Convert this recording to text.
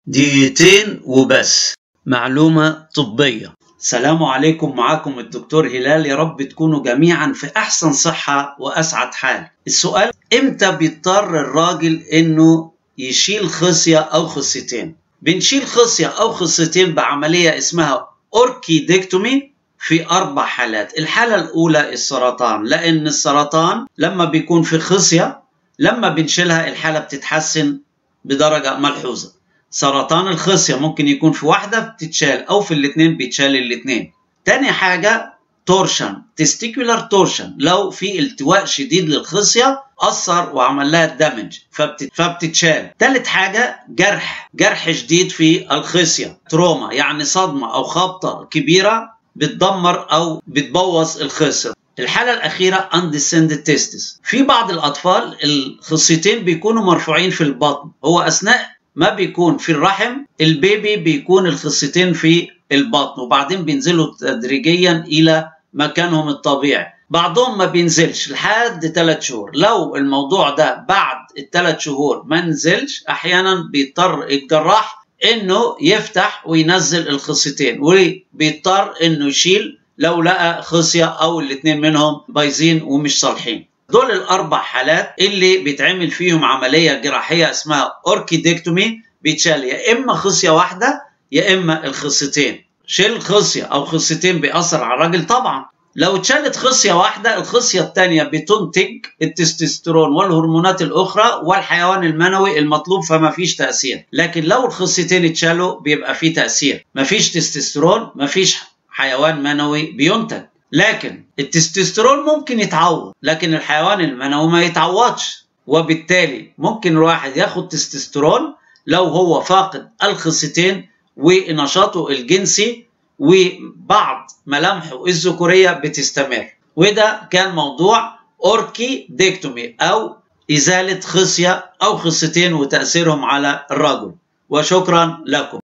دقيقتين وبس معلومة طبية السلام عليكم معاكم الدكتور هلال يا رب تكونوا جميعا في أحسن صحة وأسعد حال السؤال إمتى بيضطر الراجل إنه يشيل خصية أو خصيتين بنشيل خصية أو خصيتين بعملية اسمها أوركيدكتومي في أربع حالات الحالة الأولى السرطان لأن السرطان لما بيكون في خصية لما بنشيلها الحالة بتتحسن بدرجة ملحوظة سرطان الخصية ممكن يكون في واحدة بتتشال أو في الاتنين بيتشال الاتنين تاني حاجة تورشن تستيكولار تورشن لو في التواء شديد للخصية أثر وعمل لها دامج فبتت... فبتتشال تالت حاجة جرح جرح شديد في الخصية تروما يعني صدمة أو خبطة كبيرة بتدمر أو بتبوظ الخصية الحالة الأخيرة undescended testis في بعض الأطفال الخصيتين بيكونوا مرفوعين في البطن هو أثناء ما بيكون في الرحم البيبي بيكون الخصيتين في البطن وبعدين بينزلوا تدريجيا إلى مكانهم الطبيعي بعضهم ما بينزلش لحد 3 شهور لو الموضوع ده بعد الثلاث شهور ما نزلش احيانا بيضطر الجراح انه يفتح وينزل الخصيتين وبيضطر انه يشيل لو لقى خصيه او الاثنين منهم بايظين ومش صالحين دول الاربع حالات اللي بيتعمل فيهم عمليه جراحيه اسمها اوركيدكتومي بيتشال يا اما خصيه واحده يا اما الخصيتين شيل خصيه او خصيتين بيأثر على الراجل طبعا لو اتشالت خصيه واحده الخصيه الثانيه بتنتج التستوستيرون والهرمونات الاخرى والحيوان المنوي المطلوب فما فيش تاثير لكن لو الخصيتين اتشالوا بيبقى فيه تاثير ما فيش تستوستيرون ما فيش حيوان منوي بينتج لكن التستوستيرون ممكن يتعوض لكن الحيوان المنوي ما يتعوضش وبالتالي ممكن الواحد ياخد تستوستيرون لو هو فاقد الخصيتين ونشاطه الجنسي وبعض ملامحه الذكورية بتستمر وده كان موضوع أوركي ديكتومي أو إزالة خصية أو خصيتين وتأثيرهم على الرجل وشكرا لكم